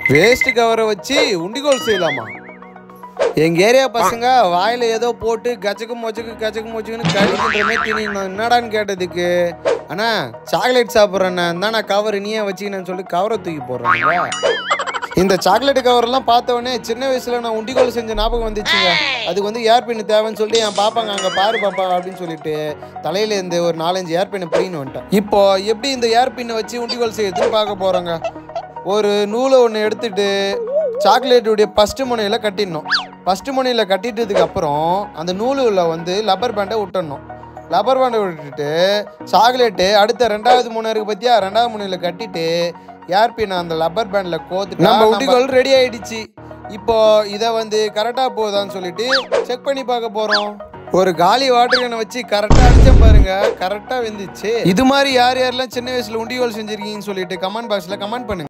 waste கவரை வச்சு உண்டிகோல் செய்யலாமா எங்க ஏரியா பசங்க வாயில ஏதோ போட்டு கச்சக்கு மொச்சக்கு கச்சக்கு மொச்சக்குன்னு கழிக்கின்ற மாதிரி திணிக்கணும் என்னடான்னு கேட்டதுக்கு அண்ணா சாக்லேட் சாப்பிட்றேண்ணா நான் கவர் நீயே வச்சுக்கினேன்னு சொல்லி கவரை தூக்கி போடுறாங்க இந்த சாக்லேட் கவர்லாம் பார்த்த உடனே சின்ன வயசுல நான் உண்டிகோல் செஞ்ச ஞாபகம் வந்துச்சுங்க அதுக்கு வந்து ஏர் பின் தேவைன்னு சொல்லிட்டு என் பாப்பாங்க அங்கே பாரு பாப்பா அப்படின்னு சொல்லிட்டு தலையில இருந்து ஒரு நாலஞ்சு ஏர் பின்னை பிடின்னு வந்துட்டேன் இப்போ எப்படி இந்த ஏர் பின்னை வச்சு உண்டிகோல் செய்யறதுன்னு பார்க்க போறோங்க ஒரு நூலை ஒன்று எடுத்துட்டு சாக்லேட்டுடைய ஃபஸ்ட்டு முனையில் கட்டிடணும் ஃபஸ்ட்டு முனையில் கட்டிட்டதுக்கு அப்புறம் அந்த நூலுல வந்து லப்பர் பேண்டை விட்டுடணும் லப்பர் பேண்டை விட்டுட்டு சாக்லேட்டு அடுத்த ரெண்டாவது முனை இருக்கு பத்தியா ரெண்டாவது முனையில் கட்டிட்டு ஏர்பின் அந்த லப்பர் பேண்டில் கோத்துட்டு நம்ம உண்டிகோல் ரெடி ஆயிடுச்சு இப்போ இதை வந்து கரெக்டாக போகுதான்னு சொல்லிட்டு செக் பண்ணி பார்க்க போகிறோம் ஒரு காலி வாட்டர் கேனை வச்சு கரெக்டாக அடிச்சேன் பாருங்க கரெக்டாக வெந்துச்சு இது மாதிரி யார் யாரெல்லாம் சின்ன வயசில் உண்டிகோல் செஞ்சிருக்கீங்கன்னு சொல்லிட்டு கமெண்ட் பாக்ஸில் கமெண்ட் பண்ணுங்க